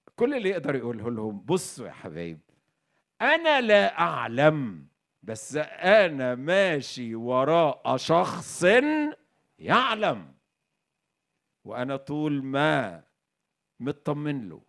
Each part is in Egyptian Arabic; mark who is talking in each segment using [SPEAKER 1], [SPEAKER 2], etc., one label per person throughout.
[SPEAKER 1] كل اللي يقدر يقوله لهم بصوا يا حبايب انا لا اعلم بس انا ماشي وراء شخص يعلم وانا طول ما مطمن له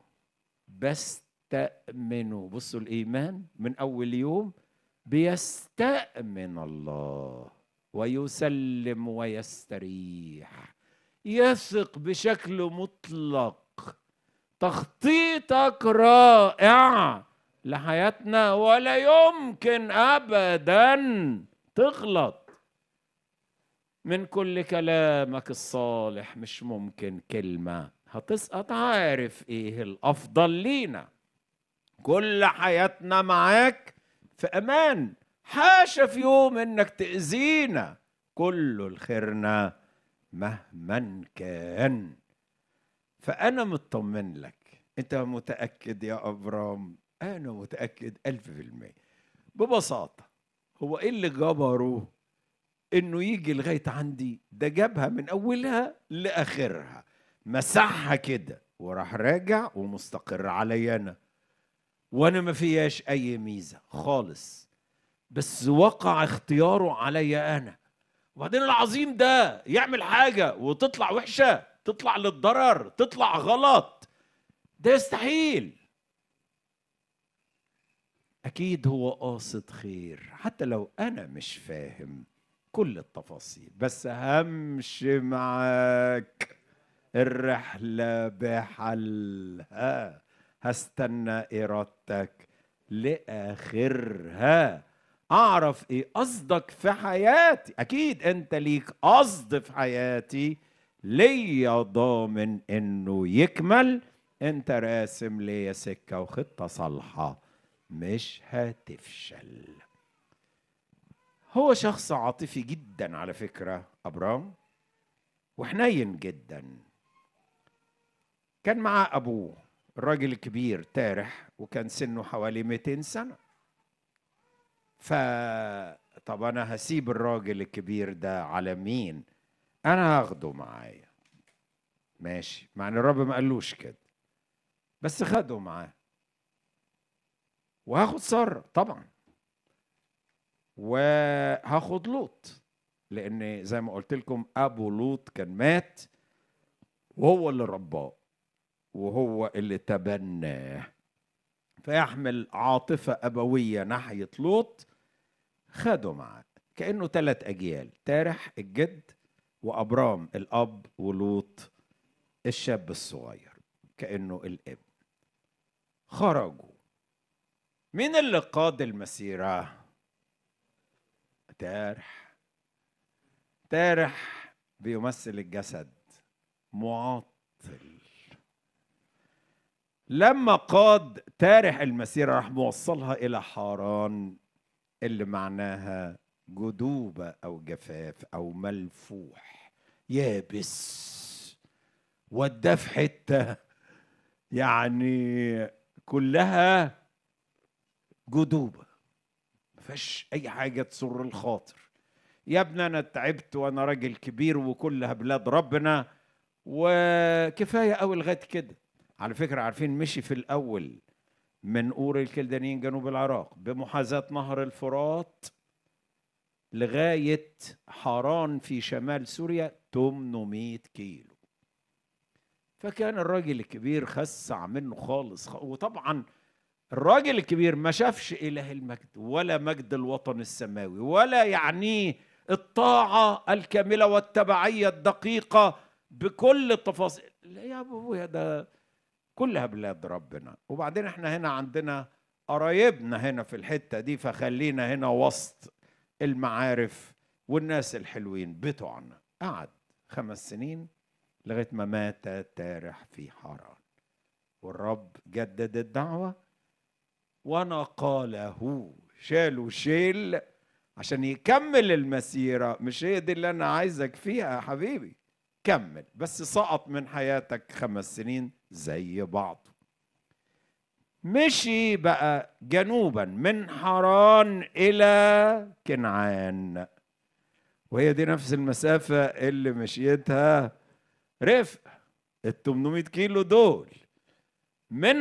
[SPEAKER 1] بستأمنه بصوا الايمان من اول يوم بيستأمن الله ويسلم ويستريح يثق بشكل مطلق تخطيطك رائع لحياتنا ولا يمكن ابدا تغلط من كل كلامك الصالح مش ممكن كلمه هتسقط عارف ايه الافضل لينا كل حياتنا معاك في امان حاشا في يوم انك تاذينا كله الخيرنا مهما كان فانا مطمن لك انت متاكد يا ابرام انا متاكد الف في المية ببساطه هو ايه اللي جبره انه يجي لغايه عندي ده جابها من اولها لاخرها مسحها كده وراح راجع ومستقر عليا انا وانا ما فيهاش اي ميزه خالص بس وقع اختياره عليا انا وبعدين العظيم ده يعمل حاجه وتطلع وحشه تطلع للضرر تطلع غلط ده يستحيل اكيد هو قاصد خير حتى لو انا مش فاهم كل التفاصيل بس همشي معاك الرحلة بحلها هستنى إرادتك لآخرها أعرف إيه قصدك في حياتي أكيد أنت ليك قصد في حياتي ليا ضامن إنه يكمل أنت راسم ليا سكة وخطة صالحة مش هتفشل هو شخص عاطفي جدا على فكرة أبرام وحنين جدا كان معاه أبوه الراجل الكبير تارح وكان سنه حوالي 200 سنة فطب أنا هسيب الراجل الكبير ده على مين أنا هاخده معايا ماشي مع إن الرب ما قالوش كده بس خده معاه وهاخد سارة طبعا وهاخد لوط لان زي ما قلت لكم ابو لوط كان مات وهو اللي رباه وهو اللي تبناه فيحمل عاطفة أبوية ناحية لوط خده معاه كأنه ثلاث أجيال تارح الجد وأبرام الأب ولوط الشاب الصغير كأنه الابن خرجوا مين اللي قاد المسيرة؟ تارح تارح بيمثل الجسد معطل لما قاد تارح المسيرة راح موصلها إلى حاران اللي معناها جدوبة أو جفاف أو ملفوح يابس وداه في حتة يعني كلها جدوبة ما فيهاش أي حاجة تسر الخاطر يا ابني أنا تعبت وأنا راجل كبير وكلها بلاد ربنا وكفاية أوي لغاية كده على فكرة عارفين مشي في الأول من أور الكلدانيين جنوب العراق بمحاذاة نهر الفرات لغاية حران في شمال سوريا 800 كيلو فكان الراجل الكبير خسع منه خالص وطبعا الراجل الكبير ما شافش إله المجد ولا مجد الوطن السماوي ولا يعنيه الطاعة الكاملة والتبعية الدقيقة بكل التفاصيل لا يا ابويا ده كلها بلاد ربنا وبعدين احنا هنا عندنا قرايبنا هنا في الحته دي فخلينا هنا وسط المعارف والناس الحلوين بتوعنا قعد خمس سنين لغايه ما مات تارح في حران والرب جدد الدعوه ونقاله شالوا شيل عشان يكمل المسيره مش هي دي اللي انا عايزك فيها يا حبيبي كمل بس سقط من حياتك خمس سنين زي بعض مشي بقى جنوبا من حران الى كنعان وهي دي نفس المسافة اللي مشيتها رفق ال 800 كيلو دول من